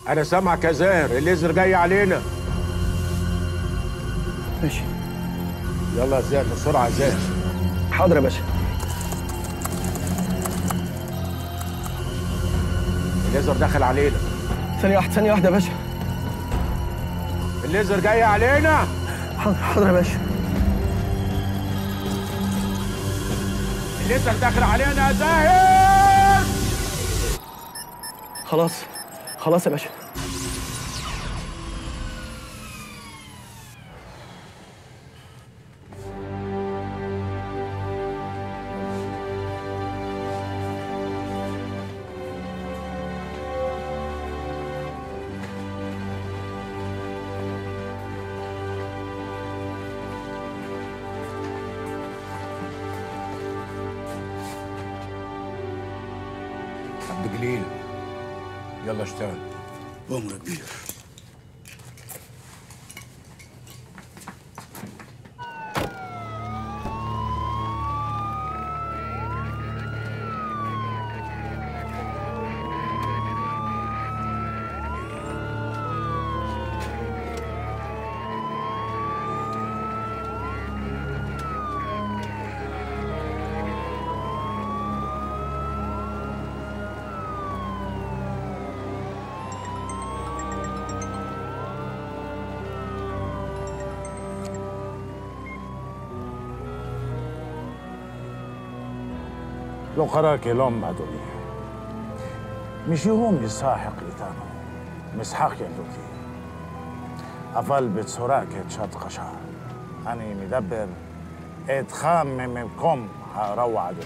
انا سامعك يا زاهر الليزر جاي علينا ماشي يلا يا زاهر بسرعه يا زاهر حاضر يا باشا الليزر داخل علينا ثانية واحدة ثانية واحدة يا باشا الليزر جاي علينا حاضر حاضر يا باشا الليزر داخل علينا يا زاهر خلاص خلاص يا باشا عبد جليل يلا اشتغل أمر كبير לא קרה כלום, אדוני. מישהו משחק איתנו, משחק ילדותי. אבל בצורה קצת קשה. אני מדבר איתך ממקום הרוע, אדוני.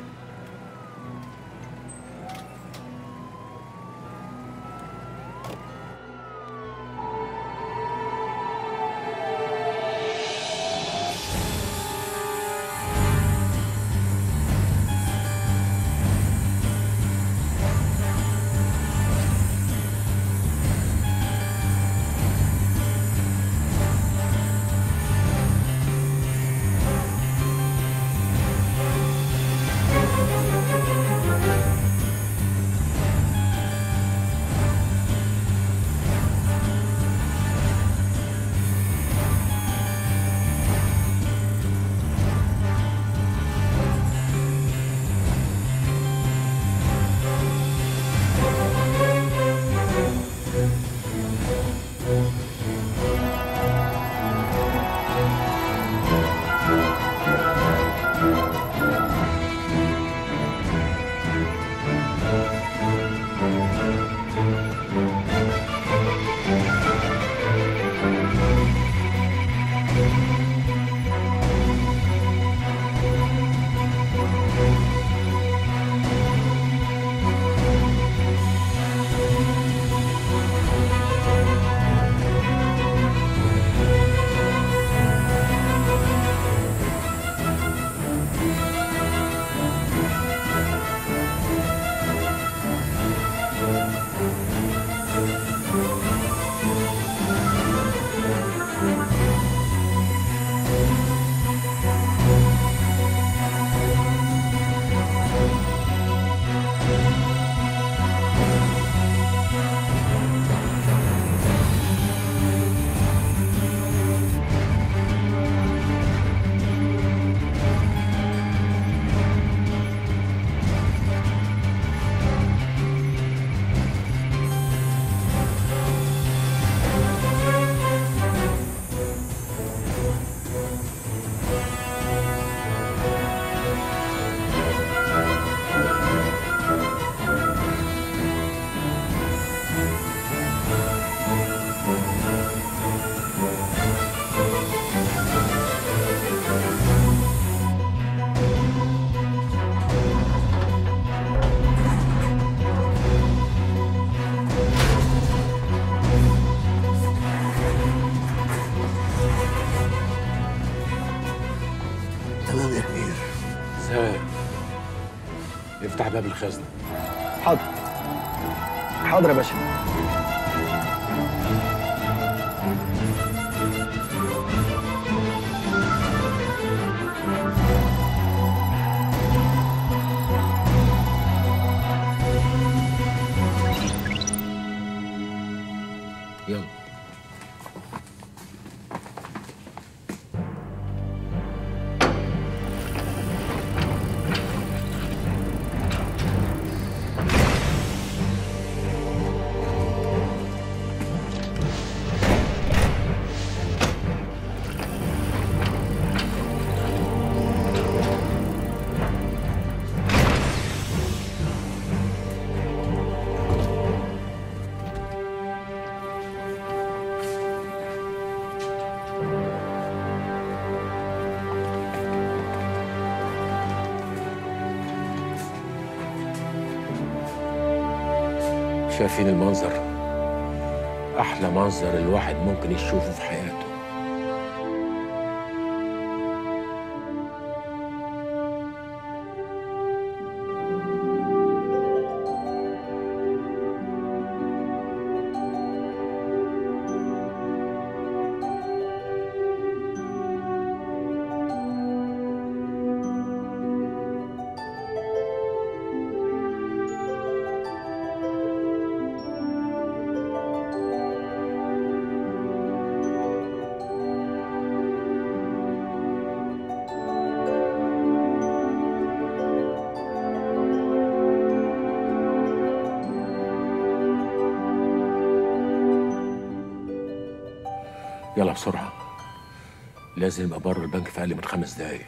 تمام يا كبير زاهر افتح باب الخزنه حاضر حاضر يا باشا يلا شايفين المنظر احلى منظر الواحد ممكن يشوفه في حياته يلا بسرعة لازم ابقى بره البنك في اقل من خمس دقايق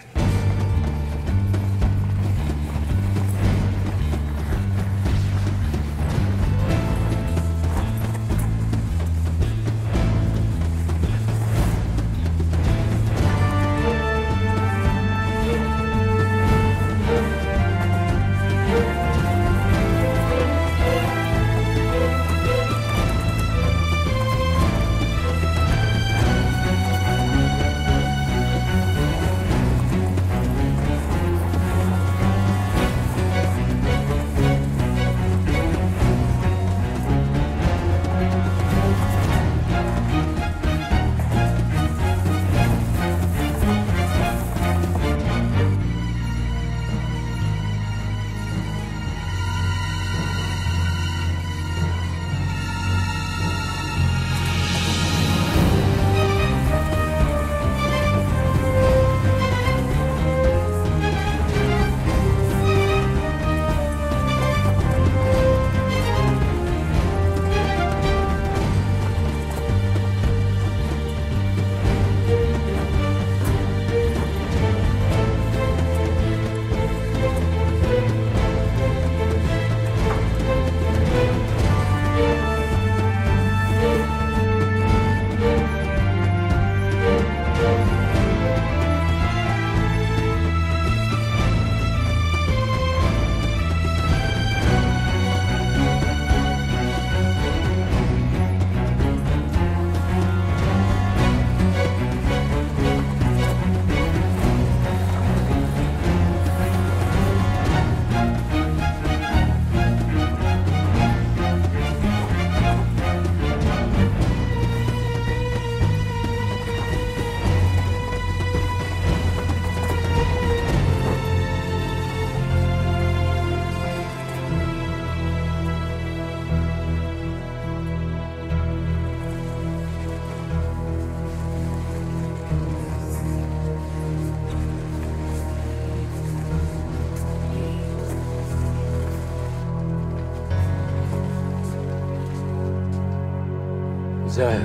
زاهر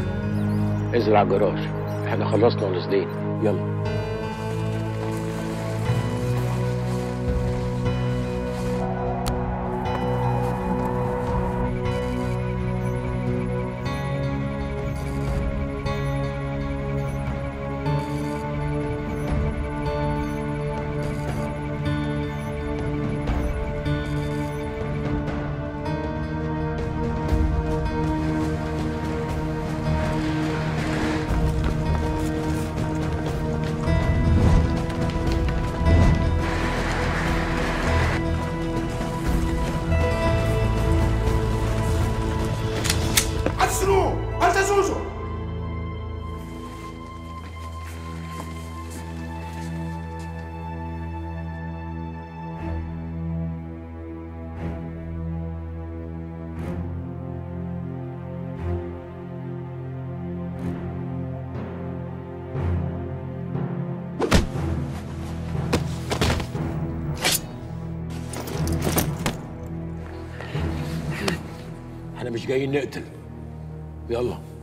انزل على الجراج احنا خلصنا ونازلين يلا حسنوا هل تزوجوا مش جايين نقتل يلا